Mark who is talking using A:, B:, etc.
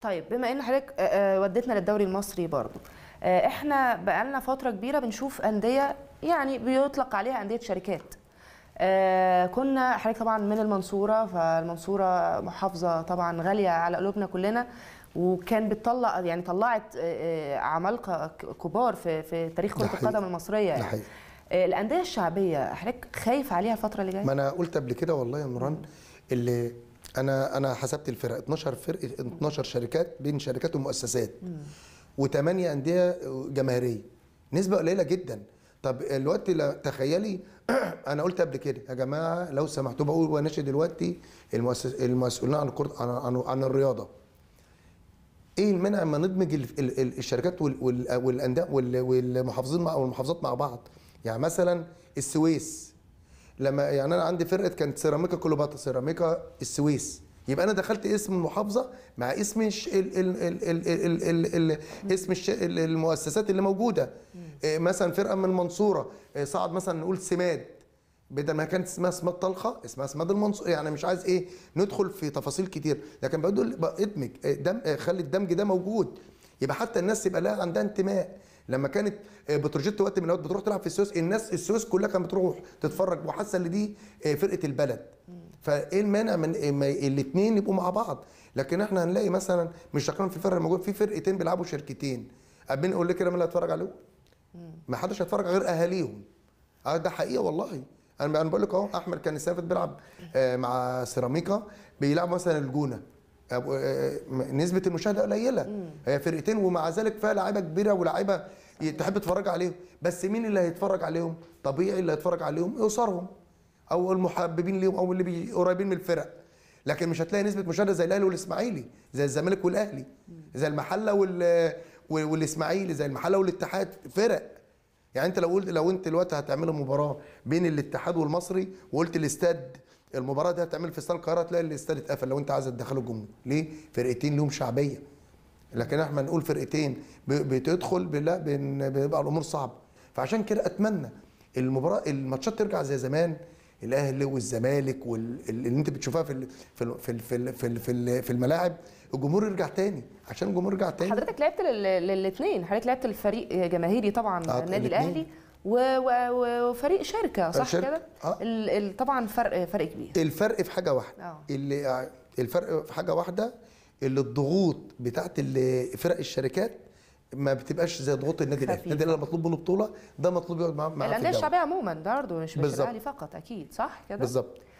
A: طيب بما ان حضرتك آه، آه، وديتنا للدوري المصري برضو آه، احنا بقالنا فتره كبيره بنشوف انديه يعني بيطلق عليها انديه شركات آه، كنا حضرتك طبعا من المنصوره فالمنصوره محافظه طبعا غاليه على قلوبنا كلنا وكان بتطلع يعني طلعت آه، آه، عمالقه ك- كبار في في تاريخ
B: ده
A: كره
B: حقيقي.
A: القدم المصريه
B: ده
A: يعني
B: حقيقي.
A: آه، الانديه الشعبيه حضرتك خايف عليها الفتره اللي جايه
B: ما انا قلت قبل كده والله يا نوران اللي انا انا حسبت الفرق 12 فرق 12 شركات بين شركات ومؤسسات وثمانيه انديه جماهيريه نسبه قليله جدا طب الوقت لا- تخيلي انا قلت قبل كده يا جماعه لو سمحتوا بقول واناشد دلوقتي المؤسس المسؤولين عن الكرة عن, عن, عن الرياضه ايه المانع اما ندمج ال- ال- ال- الشركات وال- وال- والانديه وال- والمحافظين مع او المحافظات مع بعض يعني مثلا السويس لما يعني انا عندي فرقه كانت سيراميكا كليوباترا سيراميكا السويس يبقى انا دخلت اسم المحافظه مع اسم الش ال ال ال ال ال ال ال اسم الش ال- المؤسسات اللي موجوده إيه مثلا فرقه من المنصوره إيه صعد مثلا نقول سماد بدل ما كانت اسمها سماد طلخه اسمها سماد المنصور يعني مش عايز ايه ندخل في تفاصيل كتير لكن بقول بقى ادمج إيه، دم إيه، خلي الدمج ده موجود يبقى حتى الناس يبقى لها عندها انتماء لما كانت آه، بتروجيت وقت من الاوقات بتروح تلعب في السويس الناس السويس كلها كانت بتروح تتفرج وحاسه ان دي آه، فرقه البلد فايه المانع من الاثنين يبقوا مع بعض لكن احنا هنلاقي مثلا مش شغالين في فرقه موجود في فرقتين بيلعبوا شركتين قابلين اقول لك كده مين اللي هيتفرج عليهم ما حدش هيتفرج غير اهاليهم اه ده حقيقه والله انا انا بقول لك اهو احمد كان السنه اللي فاتت بيلعب آه، مع سيراميكا بيلعب مثلا الجونه آه، آه، نسبه المشاهده قليله هي فرقتين ومع ذلك فيها لعيبه كبيره ولاعيبه تحب تتفرج عليهم بس مين اللي هيتفرج عليهم طبيعي اللي هيتفرج عليهم اسرهم او المحببين ليهم او اللي بي- قريبين من الفرق لكن مش هتلاقي نسبه مشاهده زي الاهلي والاسماعيلي زي الزمالك والاهلي زي المحله وال والاسماعيلي زي المحله والاتحاد فرق يعني انت لو قلت لو انت دلوقتي هتعملوا مباراه بين الاتحاد والمصري وقلت الاستاد المباراه دي هتعمل في استاد القاهره تلاقي الاستاد اتقفل لو انت عايز تدخله الجمهور ليه فرقتين لهم شعبيه لكن احنا نقول فرقتين ب- بتدخل ب- لا بن- بيبقى الامور صعبه فعشان كده اتمنى المباراه الماتشات ترجع زي زمان الاهلي والزمالك واللي انت بتشوفها في ال- في ال- في ال- في ال- في ال- في ال- في الملاعب الجمهور يرجع تاني عشان الجمهور يرجع تاني
A: حضرتك لعبت للاثنين حضرتك لعبت الفريق جماهيري طبعا
B: آه،
A: النادي
B: الاتنين.
A: الاهلي و- و- وفريق شركه صح
B: شركة،
A: كده
B: آه.
A: ال- ال- طبعا فرق فرق كبير
B: الفرق في حاجه واحده
A: آه.
B: اللي الفرق في حاجه واحده اللي الضغوط بتاعت ال- فرق الشركات ما بتبقاش زي ضغوط النادي الاهلي
A: خفيفة.
B: النادي الاهلي مطلوب منه بطوله ده مطلوب يقعد معاه معاه في
A: الانديه
B: الدوري.
A: الشعبيه عموما برضه مش مش
B: بالظبط.
A: الاهلي فقط اكيد صح كده
B: بالظبط